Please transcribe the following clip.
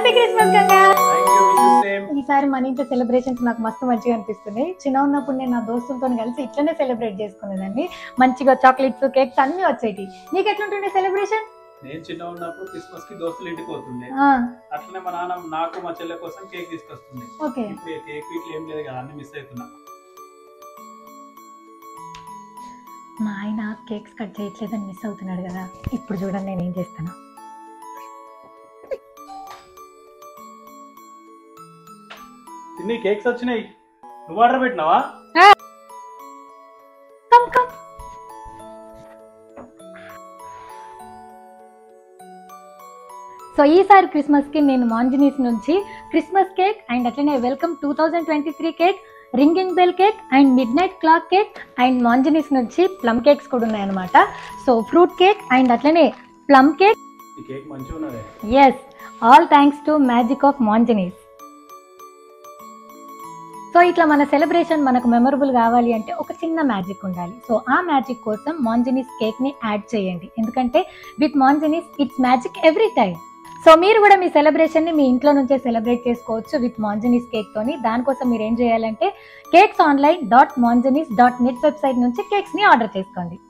happy Christmas Ganga thank you wish same ఈసారి మన ఇంట్లో సెలబ్రేషన్స్ నాకు మస్తు మంచిగా అనిపిస్తున్నాయి చిన్న ఉన్నప్పుడు నేను నా దోస్తులతో కలిసి ఇట్లనే సెలబ్రేట్ చేసుకునేదాన్ని మంచిగా చాక్లెట్స్ కేక్స్ అన్ని వచ్చేటి నీకు ఎట్లుంటుండే సెలబ్రేషన్ నేను చిన్న ఉన్నప్పుడు క్రిస్మస్ కి దోస్తులు ఇంటికి పోతుండే అట్లనే మా నాన్న నాకు మా చెల్లె కోసం కేక్ తీసుకొస్తుంది ఓకే ఇప్పుడు ఈ కేక్ వీటిలో ఏం లేదు కదా అన్ని మిస్ అవుతున్నా మా ఆయన కేక్స్ కట్ చేయట్లేదని మిస్ అవుతున్నాడు కదా ఇప్పుడు చూడండి నేను ఏం చేస్తాను తిన్ని కేక్స్ వచ్చినాయి నువ్వు ఆర్డర్ పెట్టినావా కమ్ కమ్ సో ఈసారి క్రిస్మస్కి నేను మాంజినీస్ నుంచి క్రిస్మస్ కేక్ అండ్ అట్లనే welcome two thousand twenty three cake ringing bell cake and midnight clock cake and Monginis నుంచి ప్లమ్ కేక్స్ కూడా ఉన్నాయన్నమాట సో ఫ్రూట్ కేక్ అండ్ అట్లనే ప్లమ్ కేక్ ఈ కేక్ మంచిగా ఉన్నదే yes all thanks to magic of Monginis so ఇట్లా మన celebration మనకు మెమరబుల్ కావాలి అంటే ఒక చిన్న మ్యాజిక్ ఉండాలి సో ఆ మ్యాజిక్ కోసం మాంజనీస్ కేక్ ని యాడ్ చేయండి ఎందుకంటే with Monginis it's magic every time so మీరు కూడా మీ సెలబ్రేషన్ ని మీ ఇంట్లో నుంచే సెలబ్రేట్ చేసుకోవచ్చు విత్ మాంజనీస్ కేక్ తోని దానికోసం మీరు ఏం చేయాలంటే cakes online dot Monginis dot net website నుంచి కేక్స్ ని ఆర్డర్ చేసుకోండి